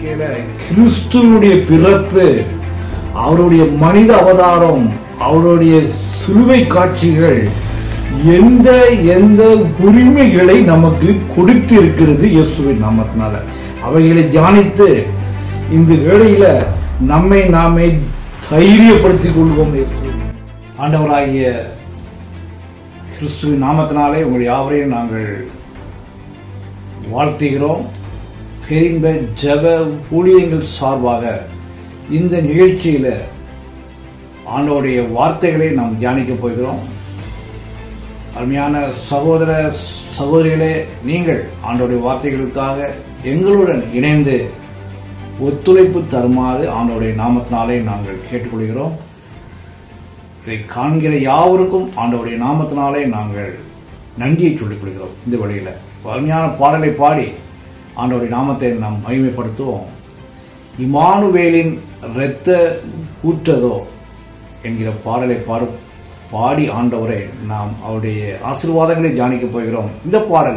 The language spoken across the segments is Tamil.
வாழ்க்கையில கிறிஸ்துவனுடைய பிறப்பு அவருடைய மனித அவதாரம் அவருடைய சிலுவை காட்சிகள் எந்த எந்த உரிமைகளை நமக்கு கொடுத்து இருக்கிறது இயேசுவின் நாமத்தினால அவைகளை தியானித்து இந்த வேளையில நம்மை நாமே தைரியப்படுத்திக் கொள்வோம் இயேசுவின் ஆண்டவராகிய கிறிஸ்துவின் நாமத்தினாலே உங்கள் யாவரையும் நாங்கள் வாழ்த்துகிறோம் பெரிந்த ஜெப ஊழியங்கள் சார்பாக இந்த நிகழ்ச்சியில ஆண்டோடைய வார்த்தைகளை நாம் தியானிக்க போகிறோம் அருமையான சகோதர சகோதரிகளே நீங்கள் ஆண்டோடைய வார்த்தைகளுக்காக எங்களுடன் இணைந்து ஒத்துழைப்பு தருமாறு ஆண்டோடைய நாமத்தினாலே நாங்கள் கேட்டுக்கொள்கிறோம் இதை காண்கிற யாவருக்கும் ஆண்டவருடைய நாமத்தினாலே நாங்கள் நன்றியை சொல்லிக் கொள்கிறோம் இந்த வழியில அருமையான பாடலை பாடி ஆண்டவருடைய நாமத்தை நாம் மகிமைப்படுத்துவோம் இமானுவேலின் இரத்த ஊற்றதோ என்கிற பாடலை பாடு பாடி ஆண்டவரை நாம் அவருடைய ஆசீர்வாதங்களை தியானிக்கப் போகிறோம் இந்த பாடல்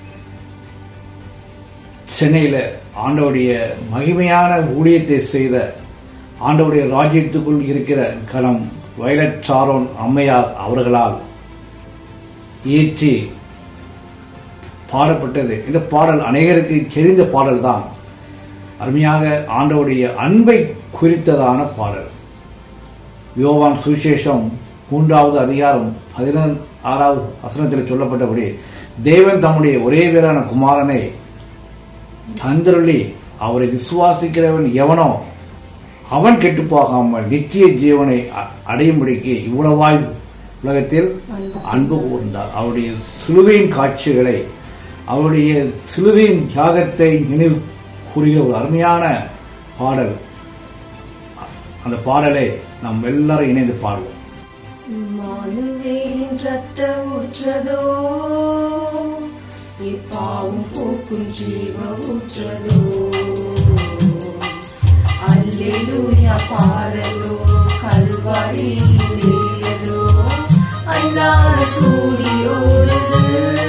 சென்னையில ஆண்டவருடைய மகிமையான ஊழியத்தை செய்த ஆண்டவருடைய ராஜ்யத்துக்குள் இருக்கிற களம் வயலட் சாரோன் அம்மையார் அவர்களால் இயற்றி பாடப்பட்டது இந்த பாடல் அநேகருக்கு தெரிந்த பாடல் தான் அருமையாக ஆண்டவருடைய அன்பை குறித்ததான பாடல் யோவான் சுவிசேஷம் மூன்றாவது அதிகாரம் பதினொன்று ஆறாவது வசனத்தில் சொல்லப்பட்டபடி தேவன் தம்முடைய ஒரே பேரான குமாரனை தந்தருளி அவரை விசுவாசிக்கிறவன் எவனோ அவன் கெட்டு போகாமல் நித்திய ஜீவனை அ- அடையும்படிக்கு இவ்வளவாய் உலகத்தில் அன்பு கூர்ந்தார் அவருடைய சிலுவையின் காட்சிகளை அவருடைய சிலுவையின் தியாகத்தை நினைவு கூறிய ஒரு அருமையான பாடல் அந்த பாடலை நாம் எல்லாரும் இணைந்து பாடுவோம் இம்மானுவேலின் ரத்த ஊற்றதோ இப்பாவும் போக்கும் ஜீவ ஊற்றதோ அல்லேலூயா பாடலோ கல்வாரியிலேயதோ ஐந்தாறு கூடி ஓடுது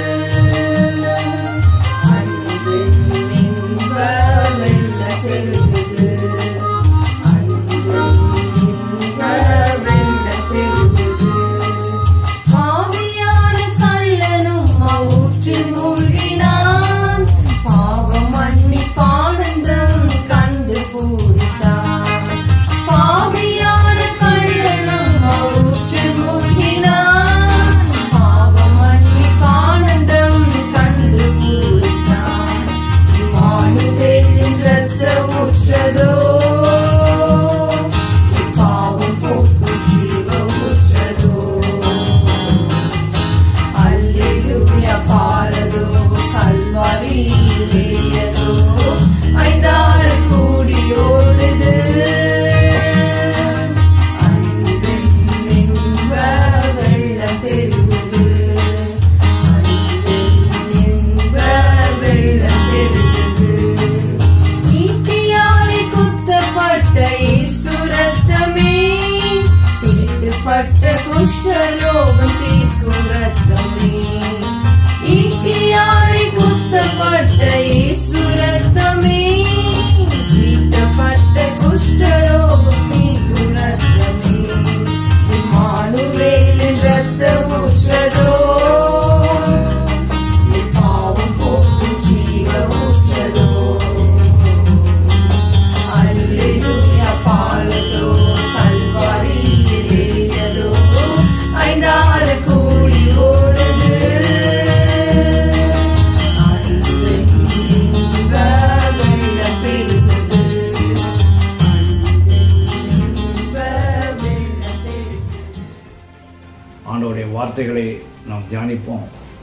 அன்பின் இன்ப வெள்ள பெருகுது அன்பின் இன்ப வெள்ள பெருகுது பாவியான கள்ளனும் ஊற்றில் மூழ்கினான் பாவம் மன்னிப்பானந்தம் கண்டு பூரித்தான் பாவியான கள்ளனும் ஊற்றில் மூழ்கினான் பாவம் மன்னிப்பானந்தம் கண்டு பூரித்தான் இம்மானுவேலின் இரத்த ஊற்றதோ பாவம் போக்கும் ஜீவ ஊற்றதோ அல்லேலூயா பாரதோ கல்வாரியிலேயதோ ஐந்தாறு கூடி ஓடுது அன்பின் இன்ப வெள்ளம் பெருகுது அன்பின் இன்ப வெள்ளம் பெருகுது ஈட்டியாலே குத்தப்பட்ட இயேசு ரத்தமே தீட்டுப்பட்ட குஷ்டரோகம் தீர்க்கும் ரத்தமே ஈட்டியாலே குத்தப்பட்ட இயேசு ரத்தமே தீட்டப்பட்ட குஷ்டரோகம் தீர்க்கும் ரத்தமே இம்மானுவேலின் ரத்த ஊற்றதோ பாவம் போக்கும் ஜீவ ஊற்றதோ அல்லேலூயா பாடலோ கல்வாரியிலேயதோ ஐந்தாறு கூடி ஓடுது அன்பின் இன்ப வெள்ளம் பெருகுது அன்பின் இன்ப வெள்ளம் பெருகுது ஆண்டவருடைய வார்த்தைகளை நாம் தியானிப்போம்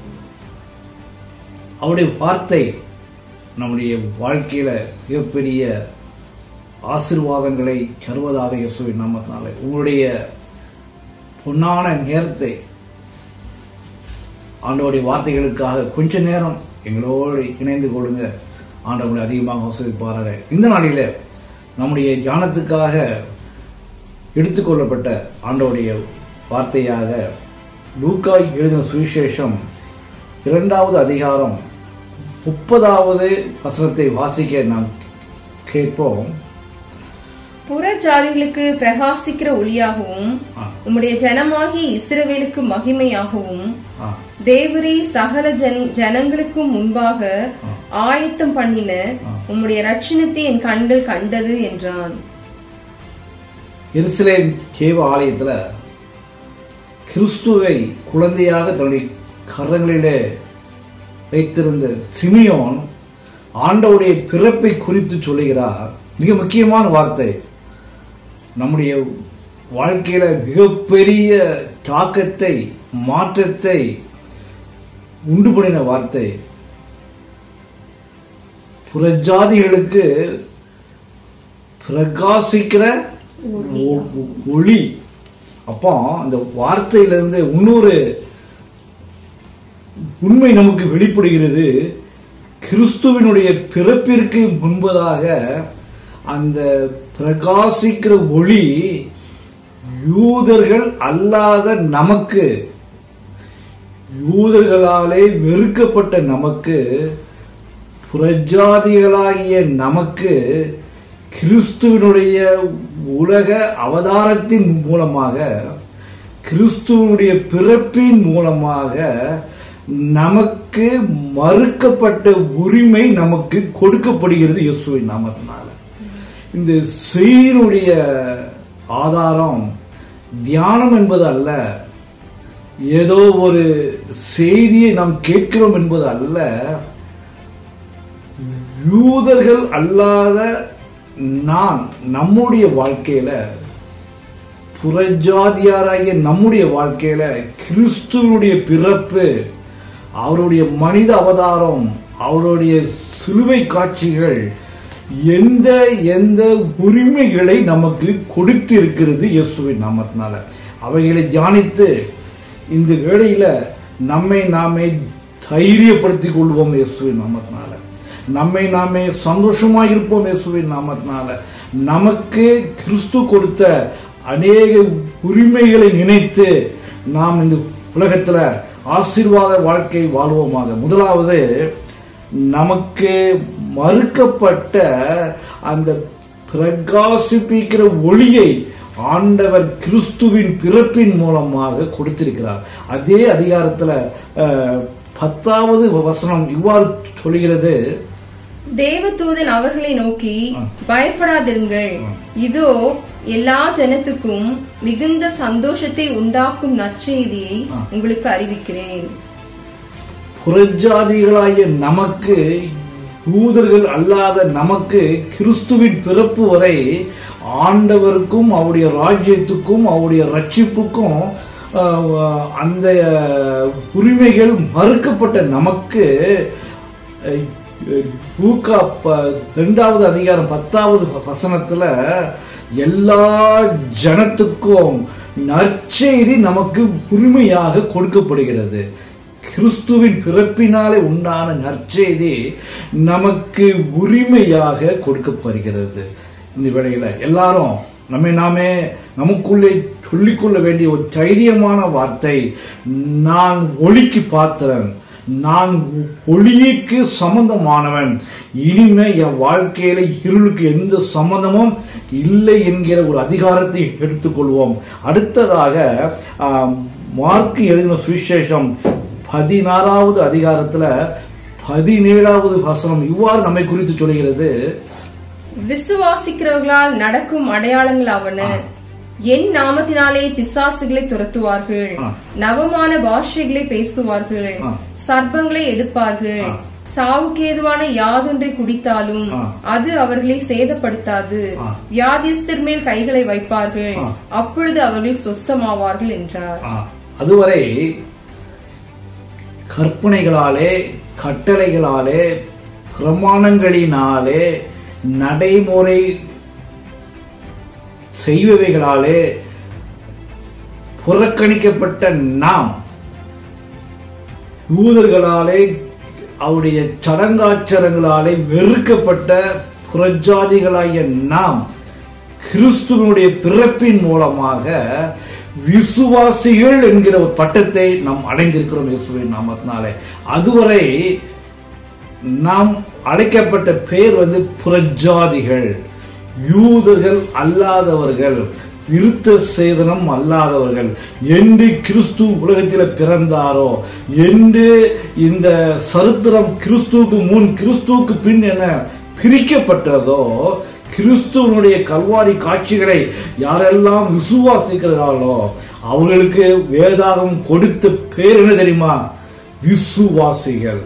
அவருடைய வார்த்தை நம்முடைய வாழ்க்கையில மிகப்பெரிய ஆசீர்வாதங்களை தருவதாக இயேசுவின் நாமத்தினாலே உங்களுடைய பொன்னான நேரத்தை ஆண்டவருடைய வார்த்தைகளுக்காக கொஞ்ச நேரம் எங்களோடு இணைந்து கொள்ளுங்க ஆண்டவரை அதிகமாக ஆசிரியப்பாராக இந்த நாளிலே நம்முடைய தியானத்துக்காக எடுத்துக்கொள்ளப்பட்ட ஆண்டவருடைய வார்த்தையாக லூக்கா எழுதின சுவிசேஷம் இரண்டாவது அதிகாரம் முப்பதாவது வசனத்தை வாசிக்க நாம் கேட்போம் புற ஜாதிகளுக்கு பிரகாசிக்கிற ஒளியாகவும் ஆ, உம்முடைய ஜனமாகிய இஸ்ரவேலுக்கு மகிமையாகவும் ஆ, தேவரே சகல ஜன் ஜனங்களுக்கும் முன்பாக ஆயத்தம் பண்ணின உம்முடைய ரட்சணத்தை என் கண்கள் கண்டது என்றான் எருசலேம் கேவ ஆலயத்துல கிறிஸ்துவை குழந்தையாக தன்னுடைய கரங்களிலே வைத்திருந்த சிமியோன் ஆண்டவுடைய பிறப்பை குறித்து சொல்லுகிறார் மிக முக்கியமான வார்த்தை நம்முடைய வாழ்க்கையில மிகப்பெரிய தாக்கத்தை மாற்றத்தை உண்டு பண்ணின வார்த்தை புறஜாதிகளுக்கு பிரகாசிக்கிற ஒ- ஒ- ஒளி அப்போ அந்த வார்த்தையிலிருந்து இன்னொரு உண்மை நமக்கு வெளிப்படுகிறது கிறிஸ்துவினுடைய பிறப்பிற்கு முன்பதாக அந்த பிரகாசிக்கிற ஒளி யூதர்கள் அல்லாத நமக்கு யூதர்களாலே வெறுக்கப்பட்ட நமக்கு புறஜாதிகளாகிய நமக்கு கிறிஸ்துவனுடைய உலக அவதாரத்தின் மூலமாக கிறிஸ்துவனுடைய பிறப்பின் மூலமாக நமக்கு மறுக்கப்பட்ட உரிமை நமக்கு கொடுக்கப்படுகிறது இயேசுவின் நாமத்தினால இந்த செய்தியினுடைய ஆதாரம் தியானம் என்பது அல்ல ஏதோ ஒரு செய்தியை நாம் கேட்கிறோம் என்பது அல்ல யூதர்கள் அல்லாத நான் நம்முடைய வாழ்க்கையில புறஜாதியாராகிய நம்முடைய வாழ்க்கையில கிறிஸ்துவனுடைய பிறப்பு அவருடைய மனித அவதாரம் அவருடைய சிலுவை காட்சிகள் எந்த எந்த உரிமைகளை நமக்கு கொடுத்திருக்கிறது இயேசுவின் நாமத்தினால அவைகளை தியானித்து இந்த வேளையில நம்மை நாமே தைரியப்படுத்திக் கொள்வோம் இயேசுவின் நாமத்தினால நம்மை நாமே சந்தோஷமா இருப்போம் இயேசுவின் நாமத்தினால நமக்கு கிறிஸ்து கொடுத்த அநேக உரிமைகளை நினைத்து நாம் இந்த உலகத்துல ஆசீர்வாத வாழ்க்கை வாழ்வோமாக முதலாவது நமக்கு மறுக்கப்பட்ட அந்த பிரகாசிப்பிக்கிற ஒளியை ஆண்டவர் கிறிஸ்துவின் பிறப்பின் மூலமாக கொடுத்திருக்கிறார் அதே அதிகாரத்துல அஹ், பத்தாவது வசனம் இவ்வாறு சொல்கிறது தேவதூதன் அவர்களை நோக்கி ஆ. பயப்படாதிருங்கள் ஆ. இதோ எல்லா ஜனத்துக்கும் மிகுந்த சந்தோஷத்தை உண்டாக்கும் நற்செய்தியை ஆ. உங்களுக்கு அறிவிக்கிறேன் புறஜாதிகளாகிய நமக்கு யூதர்கள் அல்லாத நமக்கு கிறிஸ்துவின் பிறப்பு வரை ஆண்டவருக்கும் அவருடைய ராஜ்யத்துக்கும் அவருடைய ரட்சிப்புக்கும் அஹ், அந்த உரிமைகள் மறுக்கப்பட்ட நமக்கு அஹ், லூக்கா ப- இரண்டாவது அதிகாரம் பத்தாவது வசனத்துல எல்லா ஜனத்துக்கும் நற்செய்தி நமக்கு உரிமையாக கொடுக்கப்படுகிறது கிறிஸ்துவின் பிறப்பினாலே உண்டான நற்செய்தி நமக்கு உரிமையாக கொடுக்கப்படுகிறது இந்த வேளையில எல்லாரும் நம்மை நாமே நமக்குள்ளே சொல்லிக்கொள்ள வேண்டிய ஒரு தைரியமான வார்த்தை நான் ஒளிக்கு பாத்திரன் நான் ஒளிக்கு சம்பந்தமானவன் இனிமே என் வாழ்க்கையில இருளுக்கு எந்த சம்பந்தமும் இல்லை என்கிற ஒரு அதிகாரத்தை எடுத்துக்கொள்வோம் அடுத்ததாக ஆம், மார்க் எழுதின சுவிசேஷம் பதினாறாவது அதிகாரத்துல பதினேழாவது வசனம் இவ்வாறு நம்மை குறித்து சொல்கிறது விசுவாசிக்கிறவர்களால் நடக்கும் அடையாளங்கள் ஆவன என் நாமத்தினாலே பிசாசுகளை துரத்துவார்கள் ஆ. நவமான பாஷைகளை பேசுவார்கள் ஆ. சர்ப்பங்களை எடுப்பார்கள் ஆ. சாவுக்கேதுவான யாதொன்றை குடித்தாலும் ஆ. அது அவர்களை சேதப்படுத்தாது ஆ. வியாதிஸ்தர் மேல் கைகளை வைப்பார்கள் ஆ. அப்பொழுது அவர்கள் சொஸ்தமாவார்கள் என்றார் ஆ, அதுவரை கற்பனைகளாலே கட்டளைகளாலே பிரமாணங்களினாலே நடைமுறை செய்பவைகளாலே புறக்கணிக்கப்பட்ட நாம் யூதர்களாலே அவருடைய சடங்காச்சரங்களாலே வெறுக்கப்பட்ட புறஜாதிகளாகிய நாம் கிறிஸ்துவனுடைய பிறப்பின் மூலமாக விசுவாசிகள் என்கிற ஒரு பட்டத்தை நாம் அடைந்திருக்கிறோம் இயேசுவின் நாமத்தினாலே அதுவரை நாம் அழைக்கப்பட்ட பெயர் வந்து புறஜாதிகள் யூதர்கள் அல்லாதவர்கள் விருத்த சேதனம் அல்லாதவர்கள் என்று கிறிஸ்து உலகத்தில் பிறந்தாரோ என்று இந்த சரித்திரம் கிறிஸ்துவுக்கு முன் கிறிஸ்துவுக்கு பின் என பிரிக்கப்பட்டதோ கிறிஸ்துவனுடைய கல்வாரி காட்சிகளை யாரெல்லாம் விசுவாசிக்கிறார்களோ அவர்களுக்கு வேதாகம் கொடுத்த பேர் என்ன தெரியுமா விசுவாசிகள்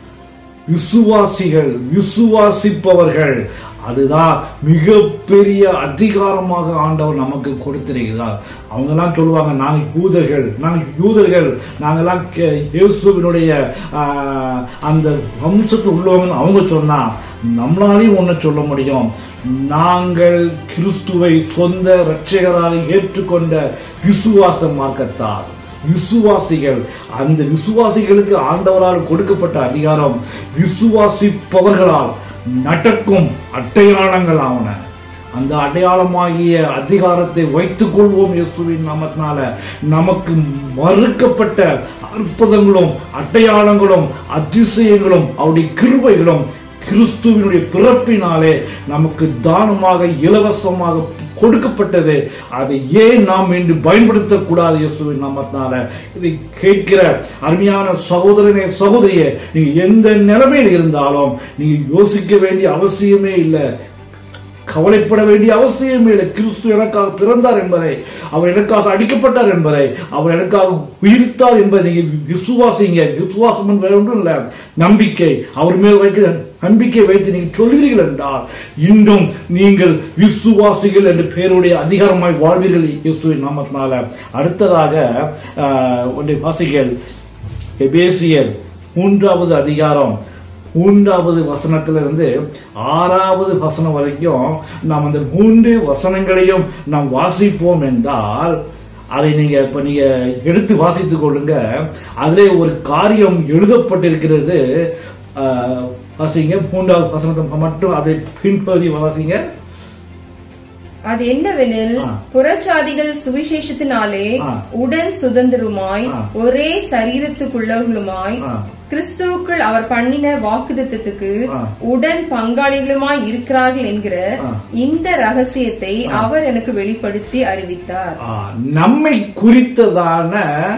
விசுவாசிகள் விசுவாசிப்பவர்கள் அதுதான் மிகப்பெரிய அதிகாரமாக ஆண்டவர் நமக்கு கொடுத்திருக்கிறார் அவங்க எல்லாம் சொல்லுவாங்க நாங்க யூதர்கள் நாங்க யூதர்கள் நாங்கெல்லாம் கே- இயேசுவினுடைய ஆஹ், அந்த வம்சத்து உள்ளவங்க அவங்க சொன்னா நம்மளாலையும் ஒண்ணு சொல்ல முடியும் நாங்கள் கிறிஸ்துவை சொந்த இரட்சகராக ஏற்றுக்கொண்ட விசுவாச மார்க்கத்தார் விசுவாசிகள் அந்த விசுவாசிகளுக்கு ஆண்டவரால் கொடுக்கப்பட்ட அதிகாரம் விசுவாசிப்பவர்களால் நடக்கும் அடையாளங்கள் ஆவன அந்த அடையாளமாகிய அதிகாரத்தை வைத்துக் கொள்வோம் இயேசுவின் நாமத்தினால நமக்கு மறுக்கப்பட்ட அற்புதங்களும் அடையாளங்களும் அதிசயங்களும் அவருடைய கிருபைகளும் கிறிஸ்துவினுடைய பிறப்பினாலே நமக்கு தானமாக இலவசமாக கொடுக்கப்பட்டது அதை ஏன் நாம் இன்று பயன்படுத்தக்கூடாது இயேசுவின் நாமத்தினால இதை கேட்கிற அருமையான சகோதரனே சகோதரியே நீங்க எந்த நிலைமையில் இருந்தாலும் நீங்க யோசிக்க வேண்டிய அவசியமே இல்லை கவலைப்பட வேண்டிய அவசியமே இல்லை கிறிஸ்து எனக்காக பிறந்தார் என்பதை அவர் எனக்காக அடிக்கப்பட்டார் என்பதை அவர் எனக்காக உயிர்த்தார் என்பதை நீங்க விசுவாசிங்க விசுவாசம் என்பது வேற ஒன்றும் இல்லை நம்பிக்கை அவர் மேல் வைக்கிற நம்பிக்கை வைத்து நீங்கள் சொல்கிறீர்கள் என்றால் இன்னும் நீங்கள் விசுவாசிகள் என்ற பெயருடைய அதிகாரமாய் வாழ்வீர்கள் இயேசுவின் நாமத்தினால அடுத்ததாக ஆஹ், ஒன்றை வாசிகள் எபேசியர் மூன்றாவது அதிகாரம் மூன்றாவது வசனத்துல இருந்து ஆறாவது வசனம் வரைக்கும் நாம் அந்த மூன்று வசனங்களையும் நாம் வாசிப்போம் என்றால் அதை நீங்க இப்ப நீங்க எடுத்து வாசித்துக் கொள்ளுங்க அதிலே ஒரு காரியம் எழுதப்பட்டிருக்கிறது ஆஹ், வாசிங்க மூன்றாவது வசனத்தை மட்டும் அதை பின்பகுதி வாசிங்க அது என்னவெனில் ஆ. புறச்சாதிகள் சுவிசேஷத்தினாலே ஆ. உடன் சுதந்திரமாய் ஆ. ஒரே சரீரத்துக்குள்ளவர்களுமாய் ஆ. கிறிஸ்துவுக்குள் அவர் பண்ணின வாக்குத்தத்தத்துக்கு ஆ. உடன் பங்காளிகளுமாய் இருக்கிறார்கள் என்கிற ஆ. இந்த ரகசியத்தை அவர் எனக்கு வெளிப்படுத்தி அறிவித்தார் ஆ, நம்மை குறித்ததான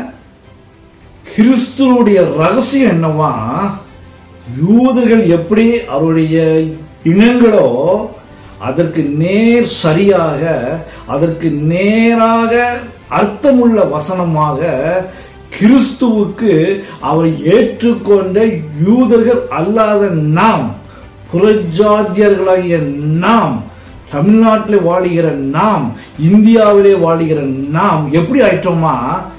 கிறிஸ்துவனுடைய ரகசியம் என்னவா யூதர்கள் எப்படி அவருடைய இனங்களோ அதற்கு நேர் சரியாக அதற்கு நேராக அர்த்தமுள்ள வசனமாக கிறிஸ்துவுக்கு அவர் ஏற்றுக்கொண்ட யூதர்கள் அல்லாத நாம் புறஜாதியர்களாகிய நாம் தமிழ்நாட்டில் வாழுகிற நாம் இந்தியாவிலே வாழுகிற நாம் எப்படி ஆயிட்டோமா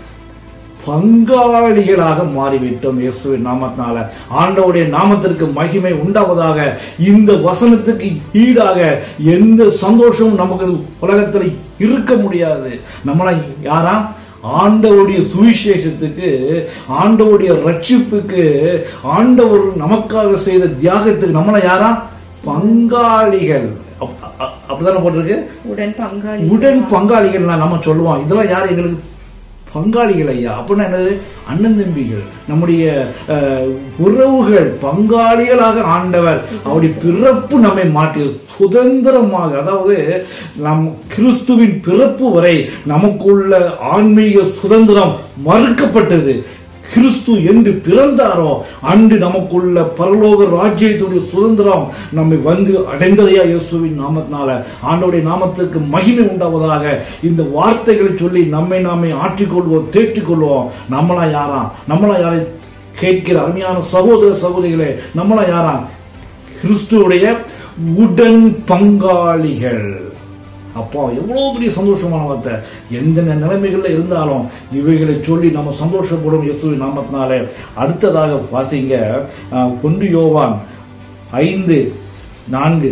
பங்காளிகளாக மாறிவிட்டோம் இயேசுவின் நாமத்தினால ஆண்டவருடைய நாமத்திற்கு மகிமை உண்டாவதாக இந்த வசனத்துக்கு ஈடாக எந்த சந்தோஷமும் நமக்கு உலகத்தில் இருக்க முடியாது நம்மள யாரா ஆண்டவருடைய சுவிசேஷத்துக்கு ஆண்டவருடைய ரட்சிப்புக்கு ஆண்டவர் நமக்காக செய்த தியாகத்துக்கு நம்மள யாரா பங்காளிகள் அப்- அ- அப்படிதானே போட்டிருக்கு உடன் பங்காளி உடன் பங்காளிகள் நம்ம சொல்லுவோம் இதெல்லாம் யார் எங்களுக்கு பங்காளிகள் ஐயா அப்படின்னா என்னது அண்ணன் தம்பிகள் நம்முடைய அஹ், உறவுகள் பங்காளிகளாக ஆண்டவர் அவருடைய பிறப்பு நம்மை மாற்றி சுதந்திரமாக அதாவது நம் கிறிஸ்துவின் பிறப்பு வரை நமக்குள்ள ஆன்மீக சுதந்திரம் மறுக்கப்பட்டது கிறிஸ்து என்று பிறந்தாரோ அன்று நமக்குள்ள பரலோக ராஜ்யத்துடைய சுதந்திரம் நம்மை வந்து அடைந்ததையா இயேசுவின் நாமத்தினால ஆண்டவருடைய நாமத்திற்கு மகிமை உண்டாவதாக இந்த வார்த்தைகளை சொல்லி நம்மை நாமே ஆற்றிக்கொள்வோம் தேற்றிக்கொள்வோம் நம்மளா யாரா நம்மளா யாரை கேட்கிற அருமையான சகோதர சகோதரிகளே நம்மளா யாரா கிறிஸ்துவுடைய உடன் பங்காளிகள் அப்பா எவ்வளவு பெரிய சந்தோஷமான வார்த்தை எந்த நிலைமைகள்ல இருந்தாலும் இவைகளை சொல்லி நம்ம சந்தோஷப்படும் இயேசுவின் நாமத்தினாலே அடுத்ததாக வாசிங்க அஹ், ஒன்று யோவான் ஐந்து நான்கு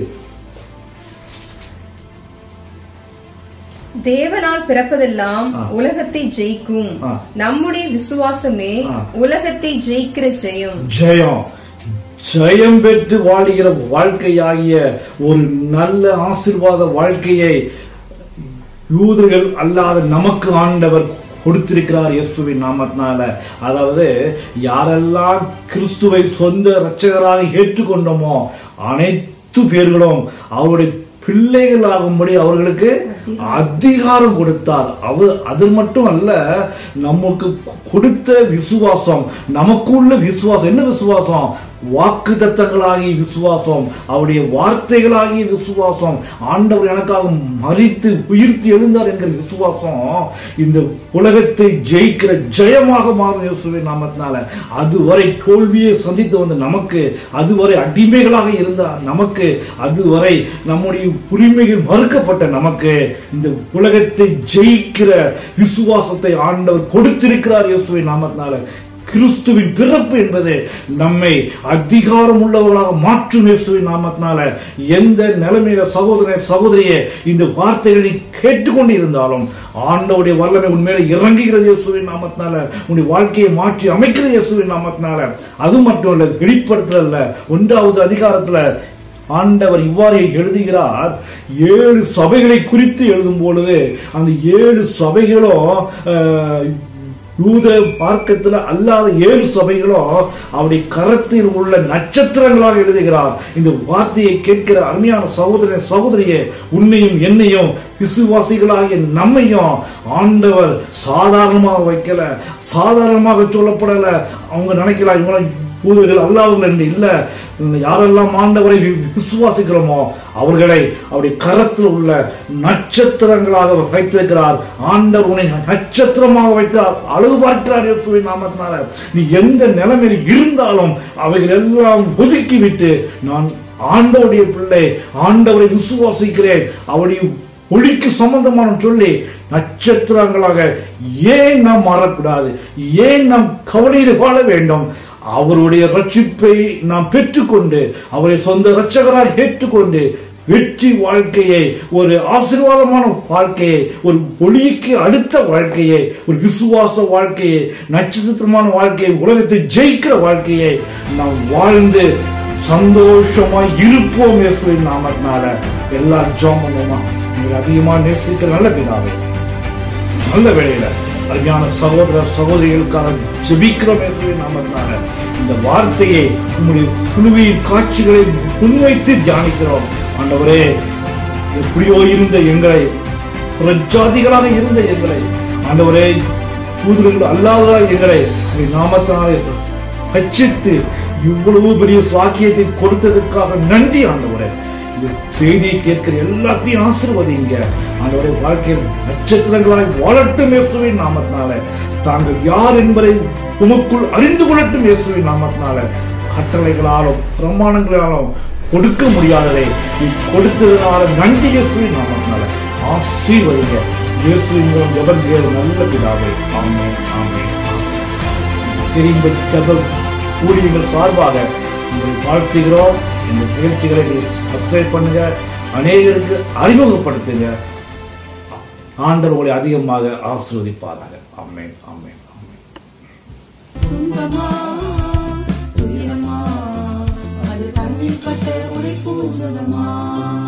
தேவனால் பிறப்பதெல்லாம் ஆ. உலகத்தை ஜெயிக்கும் ஆ. நம்முடைய விசுவாசமே ஆ. உலகத்தை ஜெயிக்கிற ஜெயம் ஜெயம் ஜெயம் பெற்று வாழுகிற வாழ்க்கையாகிய ஒரு நல்ல ஆசீர்வாத வாழ்க்கையை யூதர்கள் அல்லாத நமக்கு ஆண்டவர் கொடுத்திருக்கிறார் இயேசுவின் நாமத்தினால அதாவது யாரெல்லாம் கிறிஸ்துவை சொந்த இரட்சகராக ஏற்றுக்கொண்டோமோ அனைத்து பேர்களும் அவருடைய பிள்ளைகளாகும்படி அவர்களுக்கு அதிகாரம் கொடுத்தார் அவர் அது மட்டும் அல்ல நமக்கு கொடுத்த விசுவாசம் நமக்குள்ள விசுவாசம் என்ன விசுவாசம் வாக்கு தத்தங்களாகிய விசுவாசம் அவருடைய வார்த்தைகளாகிய விசுவாசம் ஆண்டவர் எனக்காக மறித்து உயிர்த்து எழுந்தார் என்கிற விசுவாசம் இந்த உலகத்தை ஜெயிக்கிற ஜெயமாக மாறும் இயேசுவின் நாமத்தினால அதுவரை தோல்வியை சந்தித்து வந்த நமக்கு அதுவரை அடிமைகளாக இருந்த நமக்கு அதுவரை நம்முடைய உரிமைகள் மறுக்கப்பட்ட நமக்கு இந்த உலகத்தை ஜெயிக்கிற விசுவாசத்தை ஆண்டவர் கொடுத்திருக்கிறார் இயேசுவின் நாமத்தினால கிறிஸ்துவின் பிறப்பு என்பது நம்மை அதிகாரம் உள்ளவர்களாக மாற்றும் இயேசுவின் நாமத்தினால எந்த நிலைமையில சகோதர சகோதரியே இந்த வார்த்தைகளை கேட்டுக்கொண்டு இருந்தாலும் ஆண்டவுடைய வல்லமை உண்மையில இறங்குகிறது இயேசுவின் நாமத்தினால உன்னுடைய வாழ்க்கையை மாற்றி அமைக்கிறது இயேசுவின் நாமத்தினால அது மட்டும் இல்ல வெளிப்படுத்தல ஒன்றாவது அதிகாரத்துல ஆண்டவர் இவ்வாறு எழுதுகிறார் ஏழு சபைகளை குறித்து எழுதும் பொழுது அந்த ஏழு சபைகளும் அஹ், யூத பார்க்கத்துல அல்லாத ஏழு சபைகளும் அவருடைய கரத்தில் உள்ள நட்சத்திரங்களாக எழுதுகிறார் இந்த வார்த்தையை கேட்கிற அருமையான சகோதரன் சகோதரியே உன்னையும் என்னையும் விசுவாசிகளாகிய நம்மையும் ஆண்டவர் சாதாரணமாக வைக்கல சாதாரணமாக சொல்லப்படல அவங்க நினைக்கலாம் இவங்க பூதர்கள் அல்லாதவர்கள் என்று இல்ல யாரெல்லாம் ஆண்டவரை வி- விசுவாசிக்கிறோமோ அவர்களை அவருடைய கரத்தில் உள்ள நட்சத்திரங்களாக அவர் வைத்திருக்கிறார் ஆண்டவர் உன்னை நட்சத்திரமாக வைத்தார் அழகு பார்க்கிறார் இயேசுவின் நாமத்தினால நீ எந்த நிலைமையில் இருந்தாலும் அவைகள் எல்லாம் ஒதுக்கிவிட்டு நான் ஆண்டவருடைய பிள்ளை ஆண்டவரை விசுவாசிக்கிறேன் அவருடைய ஒளிக்கு சம்பந்தமான சொல்லி நட்சத்திரங்களாக ஏன் நாம் மாறக்கூடாது ஏன் நாம் கவலையில் வாழ வேண்டும் அவருடைய ரட்சிப்பை நாம் பெற்றுக்கொண்டு அவரை சொந்த இரட்சகராக ஏற்றுக்கொண்டு வெற்றி வாழ்க்கையை ஒரு ஆசீர்வாதமான வாழ்க்கையை ஒரு ஒளிக்கு அடுத்த வாழ்க்கையை ஒரு விசுவாச வாழ்க்கையை நட்சத்திரமான வாழ்க்கையை உலகத்தை ஜெயிக்கிற வாழ்க்கையை நாம் வாழ்ந்து சந்தோஷமாய் இருப்போம் இயேசுவின் நாமத்தினால எல்லா ஜோம் பண்ணுவோமா நீங்கள் அதிகமா நேசிக்கிற நல்ல பிதாவே நல்ல வேளையில அருமையான சகோதர சகோதரிகளுக்காக ஜெபிக்கிறோம் என்று நாமத்தினால இந்த வார்த்தையை உங்களுடைய சிலுவையின் காட்சிகளை முன்வைத்து தியானிக்கிறோம் ஆண்டவரே எப்படியோ இருந்த எங்களை புறஜாதிகளாக இருந்த எங்களை ஆண்டவரே தூதர்கள் அல்லாதவராக எங்களை உம்முடைய நாமத்தினாலே ரட்சித்து இவ்வளவு பெரிய சாக்கியத்தை கொடுத்ததற்காக நன்றி ஆண்டவரே இந்த செய்தியை கேட்கிற எல்லாத்தையும் ஆசிர்வதிங்க ஆண்டவரே வாழ்க்கையில் நட்சத்திரங்களாய் வாழட்டும் இயேசுவின் நாமத்தினால தாங்கள் யார் என்பதை உமக்குள் அறிந்து கொள்ளட்டும் இயேசுவின் நாமத்தினால கட்டளைகளாலும் பிரமாணங்களாலும் கொடுக்க முடியாததை நீ கொடுத்ததுனால நன்றி இயேசுவின் நாமத்தினால ஆசீர்வதிங்க இயேசுவின் மூலம் ஜெபம் செய்ய நல்ல பிதாவே ஆமென் ஆமென் ஆமென் திரும்ப ஜப ஊழியர்கள் சார்பாக உங்களை வாழ்த்துகிறோம் இந்த நிகழ்ச்சிகளை நீ சப்ஸ்கிரைப் பண்ணுங்க அநேகருக்கு அறிமுகப்படுத்துங்க ஆண்டவர் உங்களை அதிகமாக ஆசீர்வதிப்பார்கள் ஆமென் ஆமென் ஆமென் துன்பமா துயரமா அது கண்ணில் பட்டு உடைக்கும் சுகமா